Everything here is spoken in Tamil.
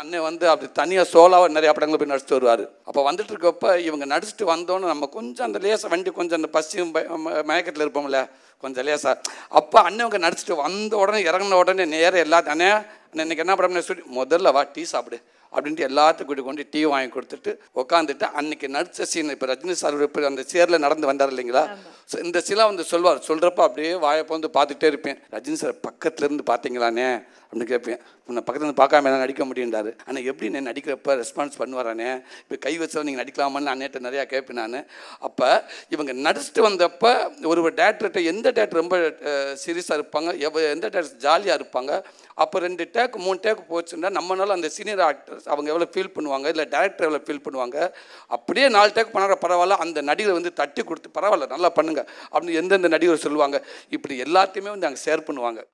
அண்ணன் வந்து அப்படி தனியாக சோலாவாக நிறைய படங்களை போய் நடிச்சுட்டு வருவார் அப்போ வந்துட்டு இருக்கப்ப இவங்க நடிச்சுட்டு வந்தோன்னு நம்ம கொஞ்சம் அந்த லேசாக வண்டி கொஞ்சம் அந்த பசியும் மயக்கத்தில் இருப்போம்ல கொஞ்சம் லேசா அப்போ அண்ணவங்க நடிச்சுட்டு வந்த உடனே இறங்கின உடனே நேரம் எல்லாத்தையும் அண்ணே அண்ணே, இன்னைக்கு என்ன படம்னு சொல்லி முதல்ல வா டீ சாப்பிடு அப்படின்ட்டு எல்லாத்துக்கும் கூட்டி கொண்டு டீ வாங்கி கொடுத்துட்டு உட்காந்துட்டு அன்னைக்கு நடிச்ச சீன் இப்போ ரஜினி சார் இப்போ அந்த சேரில் நடந்து வந்தார் இல்லைங்களா So, இந்த சிலா வந்து சொல்வார் சொல்கிறப்ப அப்படியே வாயை வந்து பார்த்துட்டே இருப்பேன் ரஜினி சார் பக்கத்துல இருந்து பார்த்தீங்களாண்ணே அப்படின்னு கேட்பேன் உன்னை பக்கத்துல இருந்து பார்க்காம எல்லாம் நடிக்க முடியுன்றாரு ஆனால் எப்படி நான் நடிக்கிறப்ப ரெஸ்பான்ஸ் பண்ணுவாரானே இப்போ கை வச்சா நீங்கள் நடிக்கலாமான்னு அண்ணேட்ட நிறையா கேட்பேன் நான் அப்போ இவங்க நடிச்சுட்டு வந்தப்ப ஒரு டேரக்டர்கிட்ட எந்த டேரக்டர் ரொம்ப சீரியஸாக இருப்பாங்க எவ எந்த டேரக்டர் ஜாலியாக இருப்பாங்க அப்போ ரெண்டு டேக் மூணு டேக் போச்சுன்னா நம்மளால அந்த சீனியர் ஆக்டர்ஸ் அவங்க எவ்வளோ ஃபீல் பண்ணுவாங்க இல்லை டேரக்டர் எவ்வளோ ஃபீல் பண்ணுவாங்க அப்படியே நாலு டேக் பண்ணார பரவாயில்ல அந்த நடிகரை வந்து தட்டி கொடுத்து பரவாயில்ல நல்லா பண்ணுங்க அப்படின்னு எந்தெந்த நடிகர் சொல்லுவாங்க இப்படி எல்லாத்தையுமே வந்து அங்கே ஷேர் பண்ணுவாங்க